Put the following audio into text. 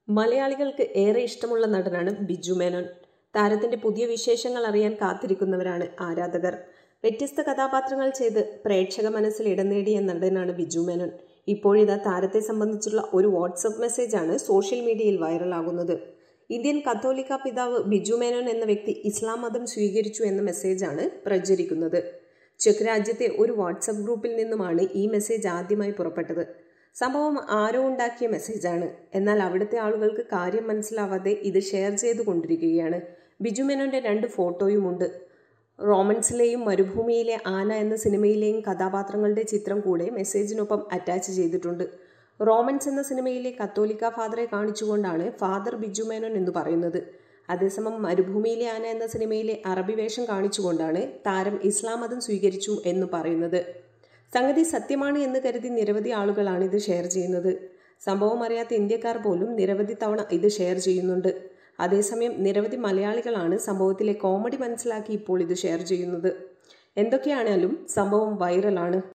മലയാളികൾക്ക് ഏറെ ഇഷ്ടമുള്ള നടനാണ് ബിജു മേനോൻ താരത്തിന്റെ പുതിയ വിശേഷങ്ങൾ അറിയാൻ കാത്തിരിക്കുന്നവരാണ് ആരാധകർ വ്യത്യസ്ത കഥാപാത്രങ്ങൾ ചെയ്ത് പ്രേക്ഷക മനസ്സിൽ ഇടം നേടിയ നടനാണ് ബിജു മേനോൻ ഇപ്പോഴിതാ താരത്തെ സംബന്ധിച്ചുള്ള ഒരു വാട്സപ്പ് മെസ്സേജാണ് സോഷ്യൽ മീഡിയയിൽ വൈറലാകുന്നത് ഇന്ത്യൻ കത്തോലിക്ക പിതാവ് ബിജു മേനോൻ എന്ന വ്യക്തി ഇസ്ലാം മതം സ്വീകരിച്ചു എന്ന മെസ്സേജാണ് പ്രചരിക്കുന്നത് ചെക്ക് രാജ്യത്തെ ഒരു വാട്സപ്പ് ഗ്രൂപ്പിൽ നിന്നുമാണ് ഈ മെസ്സേജ് ആദ്യമായി പുറപ്പെട്ടത് സംഭവം ആരോ ഉണ്ടാക്കിയ മെസ്സേജാണ് എന്നാൽ അവിടുത്തെ ആളുകൾക്ക് കാര്യം മനസ്സിലാവാതെ ഇത് ഷെയർ ചെയ്തു കൊണ്ടിരിക്കുകയാണ് ബിജു മേനോന്റെ രണ്ട് ഫോട്ടോയുമുണ്ട് റോമൻസിലെയും മരുഭൂമിയിലെ ആന എന്ന സിനിമയിലെയും കഥാപാത്രങ്ങളുടെ ചിത്രം കൂടെ മെസ്സേജിനൊപ്പം അറ്റാച്ച് ചെയ്തിട്ടുണ്ട് റോമൻസ് എന്ന സിനിമയിലെ കത്തോലിക്ക ഫാദറെ കാണിച്ചുകൊണ്ടാണ് ഫാദർ ബിജു മേനോൻ എന്ന് പറയുന്നത് അതേസമയം മരുഭൂമിയിലെ ആന എന്ന സിനിമയിലെ അറബി വേഷം കാണിച്ചുകൊണ്ടാണ് താരം ഇസ്ലാം മതം സ്വീകരിച്ചു എന്ന് പറയുന്നത് സംഗതി സത്യമാണ് എന്ന് കരുതി നിരവധി ആളുകളാണ് ഇത് ഷെയർ ചെയ്യുന്നത് സംഭവം അറിയാത്ത ഇന്ത്യക്കാർ പോലും നിരവധി തവണ ഇത് ഷെയർ ചെയ്യുന്നുണ്ട് അതേസമയം നിരവധി മലയാളികളാണ് സംഭവത്തിലെ കോമഡി മനസ്സിലാക്കി ഇപ്പോൾ ഇത് ഷെയർ ചെയ്യുന്നത് എന്തൊക്കെയാണെങ്കിലും സംഭവം വൈറലാണ്